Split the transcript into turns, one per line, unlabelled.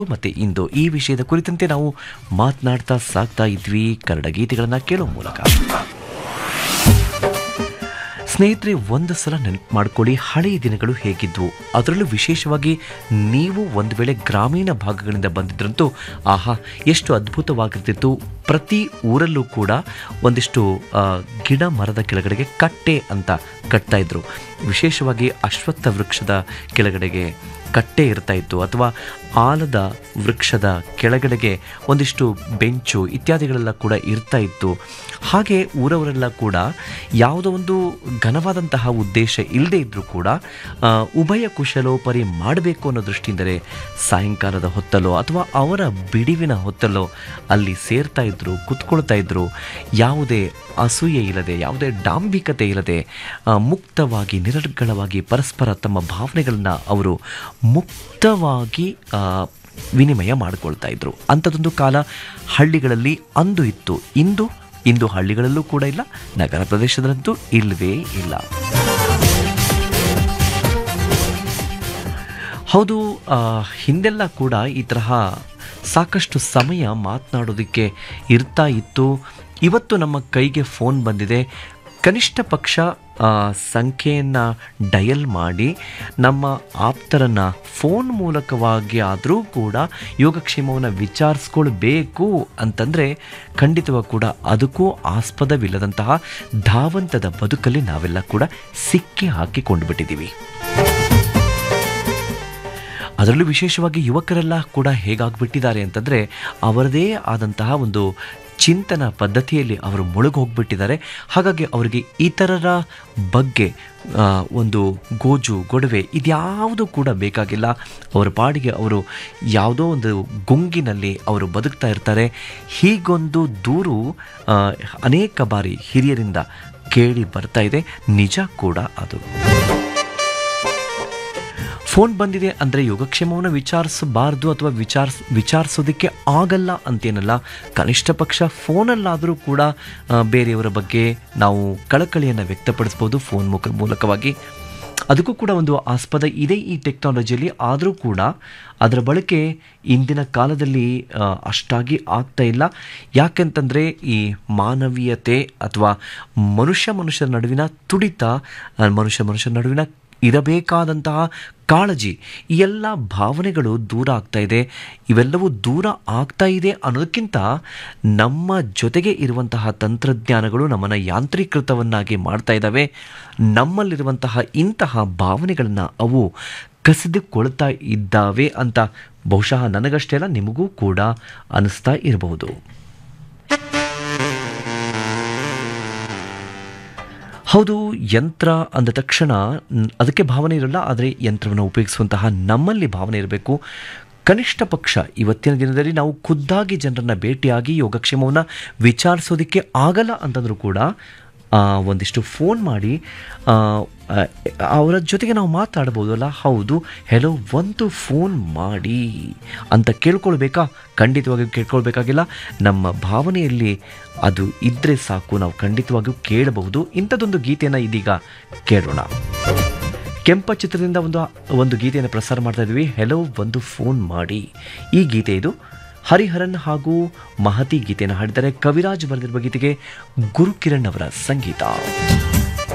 ಮತ್ತೆ ಇಂದು ಈ ವಿಷಯದ ಕುರಿತಂತೆ ನಾವು ಮಾತನಾಡ್ತಾ ಸಾಕ್ತಾ ಇದ್ವಿ ಕನ್ನಡ ಗೀತೆಗಳನ್ನ ಕೇಳೋ ಮೂಲಕ ಸ್ನೇಹಿತರೆ ಒಂದು ಸಲ ನೆನಪು ಮಾಡ್ಕೊಳ್ಳಿ ಹಳೆಯ ದಿನಗಳು ಹೇಗಿದ್ವು ಅದರಲ್ಲೂ ವಿಶೇಷವಾಗಿ ನೀವು ಒಂದು ವೇಳೆ ಗ್ರಾಮೀಣ ಭಾಗಗಳಿಂದ ಬಂದಿದ್ರಂತೂ ಆಹಾ ಎಷ್ಟು ಅದ್ಭುತವಾಗಿರ್ತಿತ್ತು ಪ್ರತಿ ಊರಲ್ಲೂ ಕೂಡ ಒಂದಿಷ್ಟು ಆ, ಗಿಡ ಮರದ ಕೆಳಗಡೆಗೆ ಕಟ್ಟೆ ಅಂತ ಕಟ್ತಾ ಇದ್ರು ವಿಶೇಷವಾಗಿ ಅಶ್ವತ್ಥ ವೃಕ್ಷದ ಕೆಳಗಡೆಗೆ ಕಟ್ಟೆ ಇರ್ತಾ ಇತ್ತು ಅಥವಾ ಆಲದ ವೃಕ್ಷದ ಕೆಳಗಡೆಗೆ ಒಂದಿಷ್ಟು ಬೆಂಚು ಇತ್ಯಾದಿಗಳೆಲ್ಲ ಕೂಡ ಇರ್ತಾ ಇತ್ತು ಹಾಗೆ ಊರವರೆಲ್ಲ ಕೂಡ ಯಾವುದೋ ಒಂದು ಘನವಾದಂತಹ ಉದ್ದೇಶ ಇಲ್ಲದೆ ಇದ್ದರೂ ಕೂಡ ಆ, ಉಭಯ ಕುಶಲೋಪರಿ ಮಾಡಬೇಕು ಅನ್ನೋ ದೃಷ್ಟಿಯಿಂದಲೇ ಸಾಯಂಕಾಲದ ಹೊತ್ತಲ್ಲೋ ಅಥವಾ ಅವರ ಬಿಡಿವಿನ ಹೊತ್ತಲ್ಲೋ ಅಲ್ಲಿ ಸೇರ್ತಾ ಇದ್ರು ಕುತ್ಕೊಳ್ತಾ ಇದ್ರು ಯಾವುದೇ ಅಸೂಯೆ ಇಲ್ಲದೆ ಯಾವುದೇ ಡಾಂಬಿಕತೆ ಇಲ್ಲದೆ ಆ, ಮುಕ್ತವಾಗಿ ನಿರರ್ಗಳವಾಗಿ ಪರಸ್ಪರ ತಮ್ಮ ಭಾವನೆಗಳನ್ನ ಅವರು ಮುಕ್ತವಾಗಿ ಆ, ವಿನಿಮಯ ಮಾಡಿಕೊಳ್ತಾ ಇದ್ರು ಅಂಥದ್ದೊಂದು ಕಾಲ ಹಳ್ಳಿಗಳಲ್ಲಿ ಅಂದು ಇತ್ತು ಇಂದು ಇಂದು ಹಳ್ಳಿಗಳಲ್ಲೂ ಕೂಡ ಇಲ್ಲ ನಗರ ಪ್ರದೇಶದಲ್ಲಂತೂ ಇಲ್ಲವೇ ಇಲ್ಲ ಹೌದು ಆ, ಹಿಂದೆಲ್ಲ ಕೂಡ ಈ ತರಹ ಸಾಕಷ್ಟು ಸಮಯ ಮಾತನಾಡೋದಕ್ಕೆ ಇರ್ತಾ ಇತ್ತು ಇವತ್ತು ನಮ್ಮ ಕೈಗೆ ಫೋನ್ ಬಂದಿದೆ ಕನಿಷ್ಠ ಪಕ್ಷ ಆ, ಸಂಖ್ಯೆಯನ್ನು ಡಯಲ್ ಮಾಡಿ ನಮ್ಮ ಆಪ್ತರನ್ನು ಫೋನ್ ಮೂಲಕವಾಗಿ ಆದರೂ ಕೂಡ ಯೋಗಕ್ಷೇಮವನ್ನು ವಿಚಾರಿಸ್ಕೊಳ್ಬೇಕು ಅಂತಂದರೆ ಖಂಡಿತವಾಗಿ ಕೂಡ ಅದಕ್ಕೂ ಆಸ್ಪದವಿಲ್ಲದಂತಹ ಧಾವಂತದ ಬದುಕಲ್ಲಿ ನಾವೆಲ್ಲ ಕೂಡ ಸಿಕ್ಕಿ ಹಾಕಿಕೊಂಡು ಬಿಟ್ಟಿದ್ದೀವಿ ಅದರಲ್ಲೂ ವಿಶೇಷವಾಗಿ ಯುವಕರೆಲ್ಲ ಕೂಡ ಹೇಗಾಗ್ಬಿಟ್ಟಿದ್ದಾರೆ ಅಂತಂದರೆ ಅವರದೇ ಆದಂತಹ ಒಂದು ಚಿಂತನ ಪದ್ಧತಿಯಲ್ಲಿ ಅವರು ಮುಳುಗಿ ಹೋಗ್ಬಿಟ್ಟಿದ್ದಾರೆ ಹಾಗಾಗಿ ಅವರಿಗೆ ಇತರರ ಬಗ್ಗೆ ಆ, ಒಂದು ಗೋಜು ಗೊಡವೆ ಇದ್ಯಾವುದು ಕೂಡ ಬೇಕಾಗಿಲ್ಲ ಅವರ ಪಾಡಿಗೆ ಅವರು ಯಾವುದೋ ಒಂದು ಗುಂಗಿನಲ್ಲಿ ಅವರು ಬದುಕ್ತಾ ಇರ್ತಾರೆ ಹೀಗೊಂದು ದೂರು ಆ, ಅನೇಕ ಬಾರಿ ಹಿರಿಯರಿಂದ ಕೇಳಿ ಬರ್ತಾ ಇದೆ ನಿಜ ಕೂಡ ಅದು ಫೋನ್ ಬಂದಿದೆ ಅಂದರೆ ಯೋಗಕ್ಷೇಮವನ್ನು ವಿಚಾರಿಸಬಾರ್ದು ಅಥವಾ ವಿಚಾರಿಸ್ ವಿಚಾರಿಸೋದಕ್ಕೆ ಆಗಲ್ಲ ಅಂತೇನಲ್ಲ ಕನಿಷ್ಠ ಪಕ್ಷ ಫೋನಲ್ಲಾದರೂ ಕೂಡ ಆ, ಬೇರೆಯವರ ಬಗ್ಗೆ ನಾವು ಕಳಕಳಿಯನ್ನು ವ್ಯಕ್ತಪಡಿಸ್ಬೋದು ಫೋನ್ ಮುಖ ಮೂಲಕವಾಗಿ ಅದಕ್ಕೂ ಕೂಡ ಒಂದು ಆಸ್ಪದ ಇದೆ ಈ ಟೆಕ್ನಾಲಜಿಯಲ್ಲಿ ಆದರೂ ಕೂಡ ಅದರ ಬಳಕೆ ಇಂದಿನ ಕಾಲದಲ್ಲಿ ಆ, ಅಷ್ಟಾಗಿ ಆಗ್ತಾ ಇಲ್ಲ ಯಾಕೆಂತಂದರೆ ಈ ಮಾನವೀಯತೆ ಅಥವಾ ಮನುಷ್ಯ ಮನುಷ್ಯರ ನಡುವಿನ ತುಡಿತ ಆ, ಮನುಷ್ಯ ಮನುಷ್ಯರ ನಡುವಿನ ಇರಬೇಕಾದಂತಹ ಕಾಳಜಿ ಈ ಎಲ್ಲ ಭಾವನೆಗಳು ದೂರ ಆಗ್ತಾ ಇದೆ ಇವೆಲ್ಲವೂ ದೂರ ಆಗ್ತಾ ಇದೆ ಅನ್ನೋದಕ್ಕಿಂತ ನಮ್ಮ ಜೊತೆಗೆ ಇರುವಂತಹ ತಂತ್ರಜ್ಞಾನಗಳು ನಮ್ಮನ್ನು ಯಾಂತ್ರೀಕೃತವನ್ನಾಗಿ ಮಾಡ್ತಾ ಇದ್ದಾವೆ ನಮ್ಮಲ್ಲಿರುವಂತಹ ಇಂತಹ ಭಾವನೆಗಳನ್ನು ಅವು ಕಸಿದುಕೊಳ್ತಾ ಇದ್ದಾವೆ ಅಂತ ಬಹುಶಃ ನನಗಷ್ಟೇ ಅಲ್ಲ ನಿಮಗೂ ಕೂಡ ಅನಿಸ್ತಾ ಇರಬಹುದು ಹೌದು ಯಂತ್ರ ಅಂದ ತಕ್ಷಣ ನ್- ಅದಕ್ಕೆ ಭಾವನೆ ಇರಲ್ಲ ಆದರೆ ಯಂತ್ರವನ್ನು ಉಪಯೋಗಿಸುವಂತಹ ನಮ್ಮಲ್ಲಿ ಭಾವನೆ ಇರಬೇಕು ಕನಿಷ್ಠ ಪಕ್ಷ ಇವತ್ತಿನ ದಿನದಲ್ಲಿ ನಾವು ಖುದ್ದಾಗಿ ಜನರನ್ನು ಭೇಟಿಯಾಗಿ ಯೋಗಕ್ಷೇಮವನ್ನು ವಿಚಾರಿಸೋದಕ್ಕೆ ಆಗಲ್ಲ ಅಂತಂದರೂ ಕೂಡ ಆ, ಒಂದಿಷ್ಟು ಫೋನ್ ಮಾಡಿ ಆ, ಆ, ಅವರ ಜೊತೆಗೆ ನಾವು ಮಾತಾಡ್ಬೋದು ಅಲ್ಲ ಹೌದು ಹೆಲೋ ಒಂದು ಫೋನ್ ಮಾಡಿ ಅಂತ ಕೇಳ್ಕೊಳ್ಬೇಕಾ ಖಂಡಿತವಾಗಿಯೂ ಕೇಳ್ಕೊಳ್ಬೇಕಾಗಿಲ್ಲ ನಮ್ಮ ಭಾವನೆಯಲ್ಲಿ ಅದು ಇದ್ದರೆ ಸಾಕು ನಾವು ಖಂಡಿತವಾಗಿಯೂ ಕೇಳಬಹುದು ಇಂಥದ್ದೊಂದು ಗೀತೆಯನ್ನು ಇದೀಗ ಕೇಳೋಣ ಕೆಂಪ ಚಿತ್ರದಿಂದ ಒಂದು ಒಂದು ಗೀತೆಯನ್ನು ಪ್ರಸಾರ ಮಾಡ್ತಾ ಇದ್ವಿ ಹೆಲೋ ಒಂದು ಫೋನ್ ಮಾಡಿ ಈ ಗೀತೆ ಇದು ಹರಿಹರನ್ ಹಾಗೂ ಮಹತಿ ಗೀತೆಯನ್ನು ಹಾಡಿದ್ದಾರೆ ಕವಿರಾಜ್ ಬರೆದಿರುವ ಗೀತೆಗೆ ಗುರುಕಿರಣ್ ಅವರ ಸಂಗೀತ